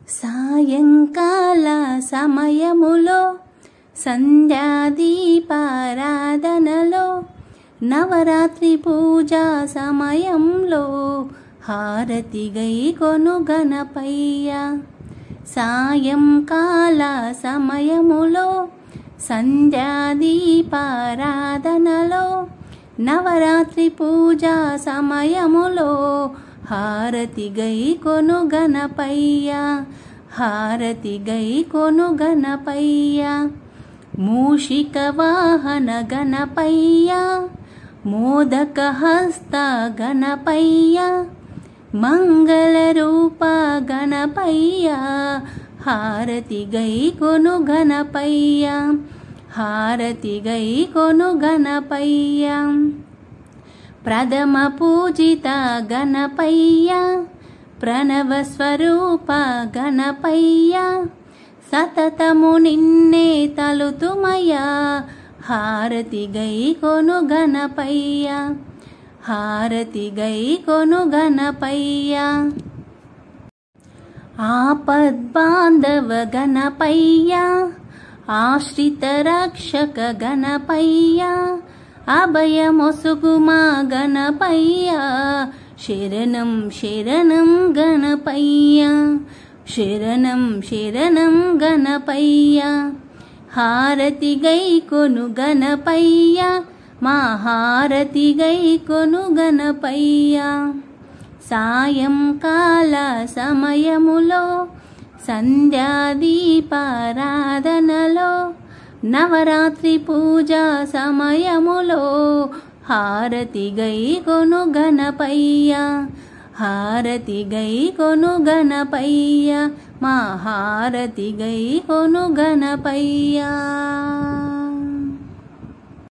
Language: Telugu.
సాయంకాల సమయములో సంధ్యాదీపారాధనలో నవరాత్రి పూజా సమయంలో హారతి గై కొను గణపయ్య సాయంకాల సమయములో సంధ్యాదీపారాధనలో నవరాత్రి పూజా సమయములో హారతి గై కొను గణపయ్య హారతి గై కొను గణపయ్య మూషిక వాహన గణపయ్య మోదక హస్త గణపయ్య మంగళ రూప గణపయ్య హారతి గై కొను గణపయ్య హారతి గై కొను గణపయ్య ప్రథమ పూజిత గణపయ్య ప్రణవ స్వరూప గణపయ్య సతతము నిన్నే తలుతుమయ్యా హారతి గై కొను గణపయ్య హారతి గై కొను గణపయ్య ఆపద్బాంధవ గణపయ్య ఆశ్రిత రక్షక గణపయ్య అభయమొసుగుమా గణపయ్య శరణం శరణం గణపయ్య శరణం శరణం గణపయ్య హారతి గై కొను గణపయ్య మా హారతి గై కొను గణపయ్య సాయంకాల సమయములో సంధ్యాదీపారాధనలో నవరాత్రి పూజా సమయములో హారతి గై కొను గణపయ్య హారతి గై కొను గణపయ్య మా హారతి గై కొను గణపయ్య